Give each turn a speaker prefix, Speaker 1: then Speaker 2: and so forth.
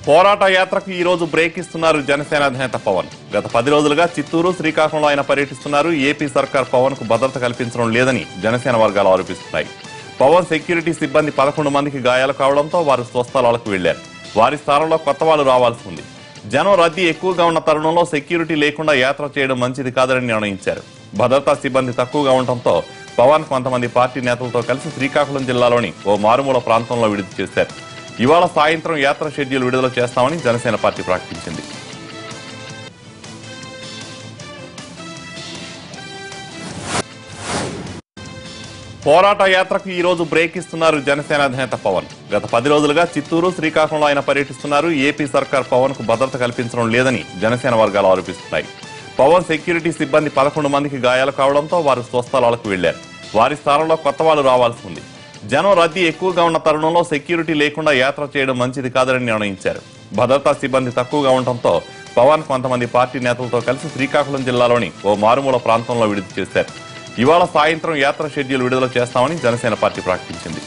Speaker 1: పోరాట యాత్రకు ఈ రోజు బ్రేక్ ఇస్తున్నారు జనసేన అధినేత పవన్ గత పది రోజులుగా చిత్తూరు శ్రీకాకుళంలో ఆయన పర్యటిస్తున్నారు ఏపీ సర్కార్ పవన్ కు భద్రత కల్పించడం లేదని జనసేన వర్గాలు ఆరోపిస్తున్నాయి పవన్ సెక్యూరిటీ సిబ్బంది పదకొండు మందికి గాయాలు కావడంతో వారు స్వస్థలాలకు వెళ్లారు వారి స్థానంలో కొత్త వాళ్ళు రావాల్సి ఉంది జనం రద్దీ ఎక్కువగా ఉన్న తరుణంలో సెక్యూరిటీ లేకుండా యాత్ర చేయడం మంచిది కాదని నిర్ణయించారు భద్రతా సిబ్బంది తక్కువగా ఉండటంతో పవన్ కొంతమంది పార్టీ నేతలతో కలిసి శ్రీకాకుళం జిల్లాలోని ఓ మారుమూల ప్రాంతంలో విడుదల చేశారు ఇవాళ సాయంత్రం యాత్ర షెడ్యూల్ విడుదల చేస్తామని జనసేన పార్టీ ప్రకటించింది పోరాట యాత్రకు ఈ రోజు బ్రేక్ ఇస్తున్నారు జనసేన అధినేత పవన్ గత పది రోజులుగా చిత్తూరు శ్రీకాకుళంలో ఆయన పర్యటిస్తున్నారు ఏపీ సర్కార్ పవన్ కు భద్రత కల్పించడం లేదని జనసేన వర్గాలు ఆరోపిస్తున్నాయి పవన్ సెక్యూరిటీ సిబ్బంది పదకొండు మందికి గాయాలు కావడంతో వారు స్వస్థలాలకు వెళ్లారు వారి స్థానంలో కొత్త వాళ్ళు రావాల్సి ఉంది జనం రద్దీ ఎక్కువగా ఉన్న తరుణంలో సెక్యూరిటీ లేకుండా యాత్ర చేయడం మంచిది కాదని నిర్ణయించారు భద్రతా సిబ్బంది తక్కువగా ఉండటంతో పవన్ కొంతమంది పార్టీ నేతలతో కలిసి శ్రీకాకుళం జిల్లాలోని ఓ మారుమూల ప్రాంతంలో విడుదల చేశారు ఇవాళ సాయంత్రం యాత్ర షెడ్యూల్ విడుదల చేస్తామని జనసేన పార్టీ ప్రకటించింది